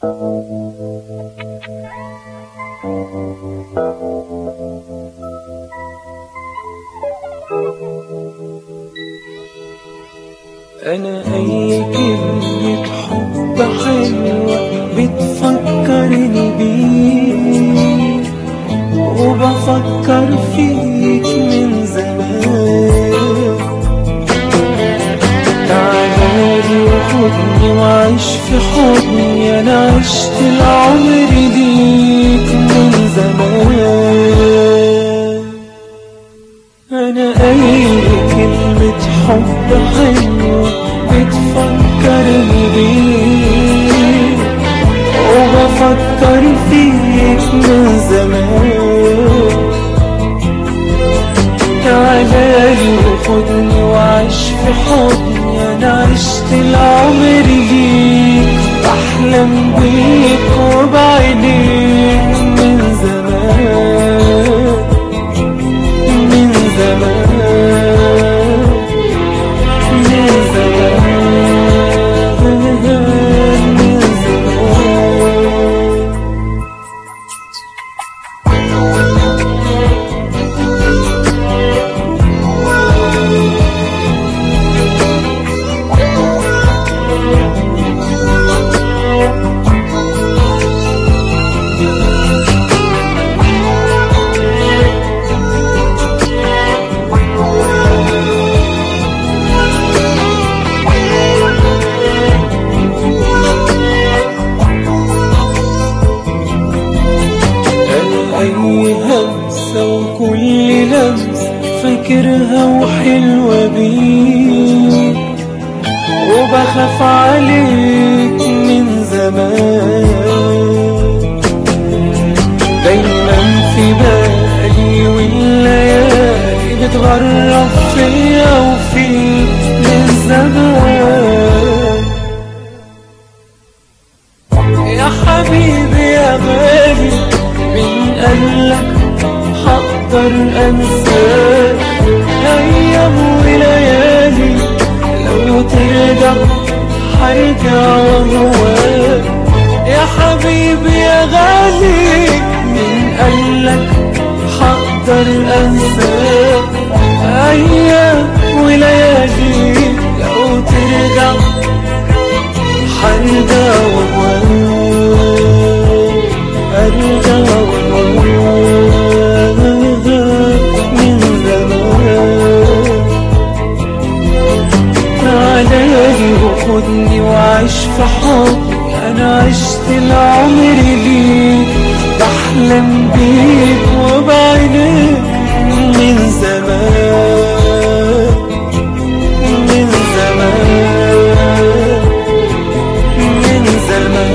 أنا أي كلمة حب حلوة بتفكرني بيك وبفكر فيك من زمان تعالي وخدني وعيش في حضني أنا عشت العمر ليك من زمان أنا أي كلمة حب حلوة بتفكرني بيك وبفكر فيك من زمان تعالي وخدني وعيش في حضني أنا عشت العمر ليك بحلم بيك وبعينيك من زمان من زمان من زمان من زمان أنا أي همسة وكل لمسة فاكرها وحلوة بيك وبخاف عليك من زمان دايما في بالي والليالي بتغرب فيا وفيك من زمان يا حبيبي يا غالي من قالك حقدر انساك ايام وليالي لو ترجع حرجع وهواك يا حبيبي يا غالي من قالك حقدر انساك ايام وليالي لو ترجع حرجع وهواك أرجع وهواك من زمان تعالي وخدني وعيش في حضني أنا عشت العمر ليك بحلم بيك وبعينيك من زمان من زمان من زمان